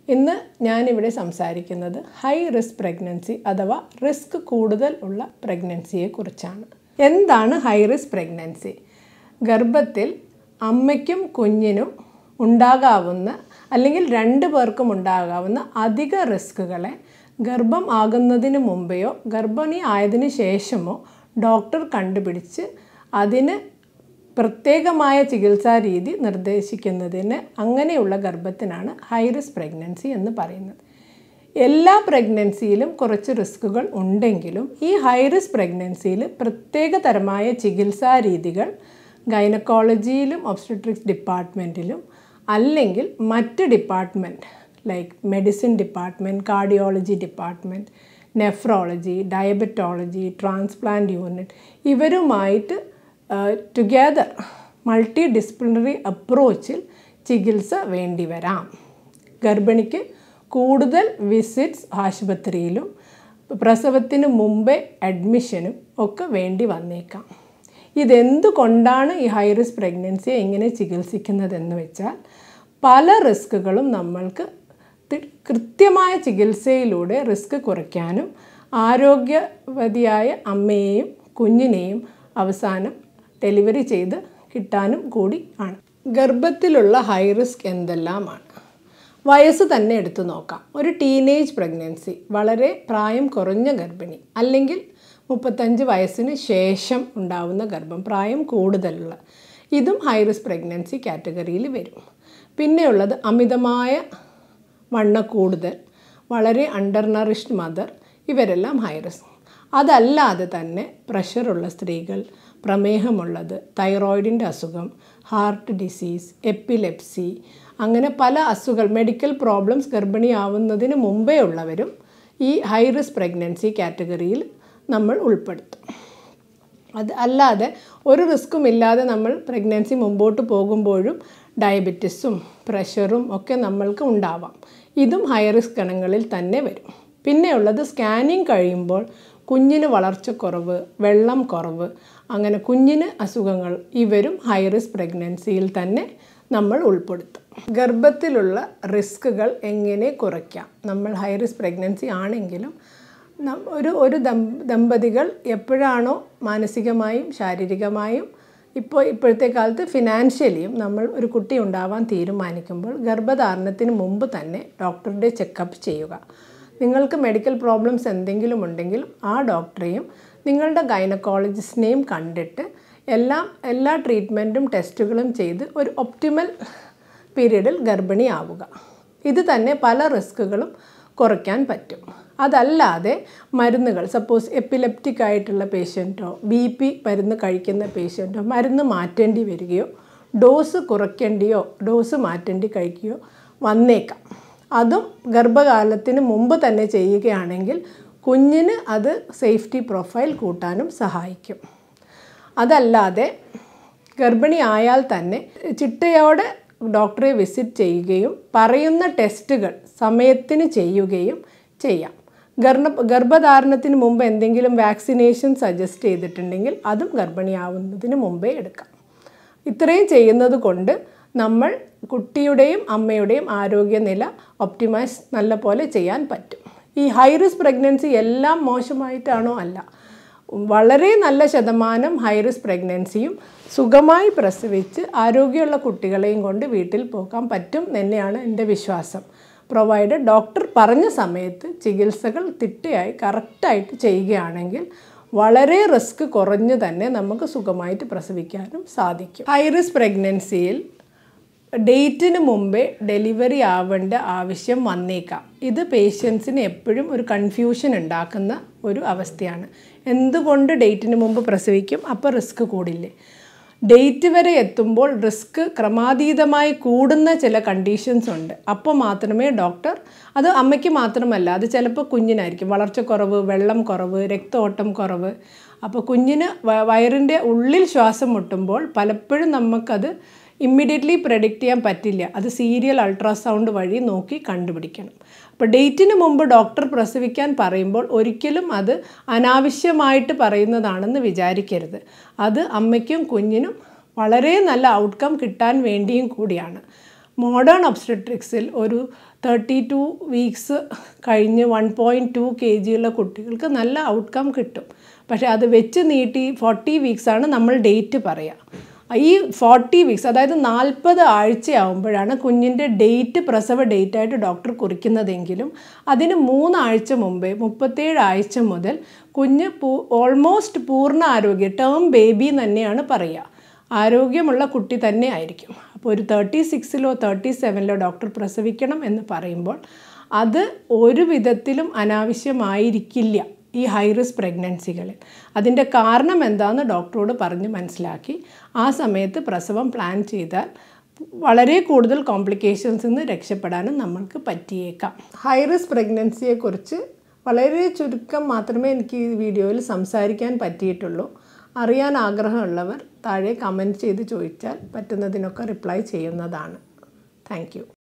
ഇന്ന് ഞാനിവിടെ സംസാരിക്കുന്നത് ഹൈ റിസ്ക് പ്രഗ്നൻസി അഥവാ റിസ്ക് കൂടുതൽ ഉള്ള പ്രഗ്നൻസിയെ കുറിച്ചാണ് എന്താണ് ഹൈ റിസ്ക് പ്രഗ്നൻസി ഗർഭത്തിൽ അമ്മയ്ക്കും കുഞ്ഞിനും ഉണ്ടാകാവുന്ന അല്ലെങ്കിൽ രണ്ട് പേർക്കും ഉണ്ടാകാവുന്ന അധിക റിസ്കുകളെ ഗർഭം ആകുന്നതിന് മുമ്പെയോ ഗർഭിണി ആയതിനു ശേഷമോ ഡോക്ടർ കണ്ടുപിടിച്ച് അതിന് പ്രത്യേകമായ ചികിത്സാ രീതി നിർദ്ദേശിക്കുന്നതിന് അങ്ങനെയുള്ള ഗർഭത്തിനാണ് ഹൈ റിസ്ക് പ്രഗ്നൻസി എന്ന് പറയുന്നത് എല്ലാ പ്രഗ്നൻസിയിലും കുറച്ച് റിസ്കുകൾ ഉണ്ടെങ്കിലും ഈ ഹൈ റിസ്ക് പ്രഗ്നൻസിയിൽ പ്രത്യേക തരമായ ചികിത്സാ രീതികൾ ഗൈനക്കോളജിയിലും ഒബ്സ്റ്റട്രിക്സ് ഡിപ്പാർട്ട്മെൻറ്റിലും അല്ലെങ്കിൽ മറ്റ് department like medicine department cardiology department nephrology diabetology transplant unit ഇവരുമായിട്ട് ടുഗെദർ മൾട്ടി ഡിസിപ്ലിനറി അപ്രോച്ചിൽ ചികിത്സ വേണ്ടിവരാം ഗർഭിണിക്ക് കൂടുതൽ വിസിറ്റ്സ് ആശുപത്രിയിലും പ്രസവത്തിന് മുമ്പേ അഡ്മിഷനും ഒക്കെ വേണ്ടി വന്നേക്കാം ഇതെന്തുകൊണ്ടാണ് ഈ ഹൈ റിസ്ക് പ്രഗ്നൻസിയെ എങ്ങനെ ചികിത്സിക്കുന്നതെന്ന് വെച്ചാൽ പല റിസ്കുകളും നമ്മൾക്ക് കൃത്യമായ ചികിത്സയിലൂടെ റിസ്ക് കുറയ്ക്കാനും ആരോഗ്യവതിയായ അമ്മയെയും കുഞ്ഞിനെയും അവസാനം ഡെലിവറി ചെയ്ത് കിട്ടാനും കൂടി ആണ് ഗർഭത്തിലുള്ള ഹൈ റിസ്ക് എന്തെല്ലാമാണ് വയസ്സ് തന്നെ എടുത്തു നോക്കാം ഒരു ടീനേജ് പ്രഗ്നൻസി വളരെ പ്രായം കുറഞ്ഞ ഗർഭിണി അല്ലെങ്കിൽ മുപ്പത്തഞ്ച് വയസ്സിന് ശേഷം ഉണ്ടാവുന്ന ഗർഭം പ്രായം കൂടുതലുള്ള ഇതും ഹൈ റിസ്ക് പ്രഗ്നൻസി കാറ്റഗറിയിൽ വരും പിന്നെയുള്ളത് അമിതമായ വണ്ണ കൂടുതൽ വളരെ അണ്ടർ നറിഷ്ഡ് മദർ ഇവരെല്ലാം ഹൈ റിസ്ക് അതല്ലാതെ തന്നെ പ്രഷറുള്ള സ്ത്രീകൾ പ്രമേഹമുള്ളത് തൈറോയിഡിൻ്റെ അസുഖം ഹാർട്ട് ഡിസീസ് എപ്പിലെപ്സി അങ്ങനെ പല അസുഖങ്ങൾ മെഡിക്കൽ പ്രോബ്ലംസ് ഗർഭിണിയാവുന്നതിന് മുമ്പേ ഉള്ളവരും ഈ ഹൈ റിസ്ക് പ്രഗ്നൻസി കാറ്റഗറിയിൽ നമ്മൾ ഉൾപ്പെടുത്തും അത് അല്ലാതെ ഒരു റിസ്ക്കും ഇല്ലാതെ നമ്മൾ പ്രഗ്നൻസി മുമ്പോട്ട് പോകുമ്പോഴും ഡയബറ്റിസും പ്രഷറും ഒക്കെ നമ്മൾക്ക് ഉണ്ടാവാം ഇതും ഹൈ റിസ്ക് ഗണങ്ങളിൽ തന്നെ വരും പിന്നെയുള്ളത് സ്കാനിങ് കഴിയുമ്പോൾ കുഞ്ഞിന് വളർച്ചക്കുറവ് വെള്ളം കുറവ് അങ്ങനെ കുഞ്ഞിന് അസുഖങ്ങൾ ഇവരും ഹൈ റിസ്ക് പ്രഗ്നൻസിയിൽ തന്നെ നമ്മൾ ഉൾപ്പെടുത്തും ഗർഭത്തിലുള്ള റിസ്കുകൾ എങ്ങനെ കുറയ്ക്കാം നമ്മൾ ഹൈ റിസ്ക് പ്രഗ്നൻസി ആണെങ്കിലും ഒരു ഒരു ദമ്പതികൾ എപ്പോഴാണോ മാനസികമായും ശാരീരികമായും ഇപ്പോൾ ഇപ്പോഴത്തെ കാലത്ത് ഫിനാൻഷ്യലിയും നമ്മൾ ഒരു കുട്ടി ഉണ്ടാവാൻ തീരുമാനിക്കുമ്പോൾ ഗർഭധാരണത്തിന് മുമ്പ് തന്നെ ഡോക്ടറുടെ ചെക്കപ്പ് ചെയ്യുക നിങ്ങൾക്ക് മെഡിക്കൽ പ്രോബ്ലംസ് എന്തെങ്കിലും ഉണ്ടെങ്കിൽ ആ ഡോക്ടറെയും നിങ്ങളുടെ ഗൈനക്കോളജിസ്റ്റിനെയും കണ്ടിട്ട് എല്ലാം എല്ലാ ട്രീറ്റ്മെൻറ്റും ടെസ്റ്റുകളും ചെയ്ത് ഒരു ഒപ്റ്റിമൽ പീരീഡിൽ ഗർഭിണിയാവുക ഇത് തന്നെ പല റിസ്കുകളും കുറയ്ക്കാൻ പറ്റും അതല്ലാതെ മരുന്നുകൾ സപ്പോസ് എപ്പിലെപ്റ്റിക് ആയിട്ടുള്ള പേഷ്യൻറ്റോ ബി പി മരുന്ന് കഴിക്കുന്ന പേഷ്യൻറ്റോ മരുന്ന് മാറ്റേണ്ടി വരികയോ ഡോസ് കുറയ്ക്കേണ്ടിയോ ഡോസ് മാറ്റേണ്ടി കഴിക്കുകയോ വന്നേക്കാം അതും ഗർഭകാലത്തിന് മുമ്പ് തന്നെ ചെയ്യുകയാണെങ്കിൽ കുഞ്ഞിന് അത് സേഫ്റ്റി പ്രൊഫൈൽ കൂട്ടാനും സഹായിക്കും അതല്ലാതെ ഗർഭിണി ആയാൽ തന്നെ ചിട്ടയോടെ ഡോക്ടറെ വിസിറ്റ് ചെയ്യുകയും പറയുന്ന ടെസ്റ്റുകൾ സമയത്തിന് ചെയ്യുകയും ചെയ്യാം ഗർഭ ഗർഭധാരണത്തിന് മുമ്പ് എന്തെങ്കിലും വാക്സിനേഷൻ സജസ്റ്റ് ചെയ്തിട്ടുണ്ടെങ്കിൽ അതും ഗർഭിണിയാവുന്നതിന് മുമ്പേ എടുക്കാം ഇത്രയും ചെയ്യുന്നത് കൊണ്ട് നമ്മൾ കുട്ടിയുടെയും അമ്മയുടെയും ആരോഗ്യനില ഒപ്റ്റിമൈസ് നല്ല പോലെ ചെയ്യാൻ പറ്റും ഈ ഹൈ റിസ്ക് പ്രഗ്നൻസി എല്ലാം മോശമായിട്ടാണോ അല്ല വളരെ നല്ല ശതമാനം ഹൈ റിസ്ക് പ്രഗ്നൻസിയും സുഖമായി പ്രസവിച്ച് ആരോഗ്യമുള്ള കുട്ടികളെയും കൊണ്ട് വീട്ടിൽ പോകാൻ പറ്റും തന്നെയാണ് എൻ്റെ വിശ്വാസം പ്രൊവൈഡ് ഡോക്ടർ പറഞ്ഞ സമയത്ത് ചികിത്സകൾ തിട്ടയായി കറക്റ്റായിട്ട് ചെയ്യുകയാണെങ്കിൽ വളരെ റിസ്ക് കുറഞ്ഞ് തന്നെ നമുക്ക് സുഖമായിട്ട് പ്രസവിക്കാനും സാധിക്കും ഹൈ റിസ്ക് പ്രഗ്നൻസിയിൽ ഡേറ്റിന് മുമ്പേ ഡെലിവറി ആവേണ്ട ആവശ്യം വന്നേക്കാം ഇത് പേഷ്യൻസിന് എപ്പോഴും ഒരു കൺഫ്യൂഷൻ ഉണ്ടാക്കുന്ന ഒരു അവസ്ഥയാണ് എന്തുകൊണ്ട് ഡേറ്റിന് മുമ്പ് പ്രസവിക്കും അപ്പോൾ റിസ്ക് കൂടില്ലേ ഡേറ്റ് വരെ എത്തുമ്പോൾ റിസ്ക് ക്രമാതീതമായി കൂടുന്ന ചില കണ്ടീഷൻസ് ഉണ്ട് അപ്പോൾ മാത്രമേ ഡോക്ടർ അത് അമ്മയ്ക്ക് മാത്രമല്ല അത് ചിലപ്പോൾ കുഞ്ഞിനായിരിക്കും വളർച്ചക്കുറവ് വെള്ളം കുറവ് രക്തഓട്ടം കുറവ് അപ്പോൾ കുഞ്ഞിന് വയറിൻ്റെ ഉള്ളിൽ ശ്വാസം മുട്ടുമ്പോൾ പലപ്പോഴും നമുക്കത് ഇമ്മീഡിയറ്റ്ലി പ്രഡിക്റ്റ് ചെയ്യാൻ പറ്റില്ല അത് സീരിയൽ അൾട്രാസൗണ്ട് വഴി നോക്കി കണ്ടുപിടിക്കണം അപ്പോൾ ഡേറ്റിന് മുമ്പ് ഡോക്ടർ പ്രസവിക്കാൻ പറയുമ്പോൾ ഒരിക്കലും അത് അനാവശ്യമായിട്ട് പറയുന്നതാണെന്ന് വിചാരിക്കരുത് അത് അമ്മയ്ക്കും കുഞ്ഞിനും വളരെ നല്ല ഔട്ട്കം കിട്ടാൻ വേണ്ടിയും കൂടിയാണ് മോഡേൺ ഒബ്സ്റ്റട്രിക്സിൽ ഒരു തേർട്ടി ടു വീക്സ് കഴിഞ്ഞ് വൺ പോയിൻറ്റ് ടു കെ ജിയുള്ള കുട്ടികൾക്ക് നല്ല ഔട്ട്കം കിട്ടും പക്ഷേ അത് വെച്ച് നീട്ടി ഫോർട്ടി വീക്സാണ് നമ്മൾ ഡേറ്റ് പറയുക ഈ ഫോർട്ടി വീക്സ് അതായത് നാൽപ്പത് ആഴ്ചയാവുമ്പോഴാണ് കുഞ്ഞിൻ്റെ ഡേറ്റ് പ്രസവ ഡേറ്റ് ആയിട്ട് ഡോക്ടർ കുറിക്കുന്നതെങ്കിലും അതിന് മൂന്നാഴ്ച മുമ്പേ മുപ്പത്തേഴ് ആഴ്ച മുതൽ കുഞ്ഞ് പൂ ഓൾമോസ്റ്റ് പൂർണ്ണ ആരോഗ്യ ടേം ബേബി തന്നെയാണ് പറയുക ആരോഗ്യമുള്ള കുട്ടി തന്നെ ആയിരിക്കും അപ്പോൾ ഒരു തേർട്ടി സിക്സിലോ തേർട്ടി സെവനിലോ ഡോക്ടർ പ്രസവിക്കണം എന്ന് പറയുമ്പോൾ അത് ഒരു വിധത്തിലും അനാവശ്യമായിരിക്കില്ല ഈ ഹൈ റിസ്ക് പ്രഗ്നൻസികളിൽ അതിൻ്റെ കാരണം എന്താണെന്ന് ഡോക്ടറോട് പറഞ്ഞ് മനസ്സിലാക്കി ആ സമയത്ത് പ്രസവം പ്ലാൻ ചെയ്താൽ വളരെ കൂടുതൽ കോംപ്ലിക്കേഷൻസിൽ നിന്ന് രക്ഷപ്പെടാനും നമ്മൾക്ക് പറ്റിയേക്കാം ഹൈ റിസ്ക് പ്രഗ്നൻസിയെക്കുറിച്ച് വളരെ ചുരുക്കം മാത്രമേ എനിക്ക് ഈ വീഡിയോയിൽ സംസാരിക്കാൻ പറ്റിയിട്ടുള്ളൂ അറിയാൻ ആഗ്രഹമുള്ളവർ താഴെ കമൻറ്റ് ചെയ്ത് ചോദിച്ചാൽ പറ്റുന്നതിനൊക്കെ റിപ്ലൈ ചെയ്യുന്നതാണ് താങ്ക്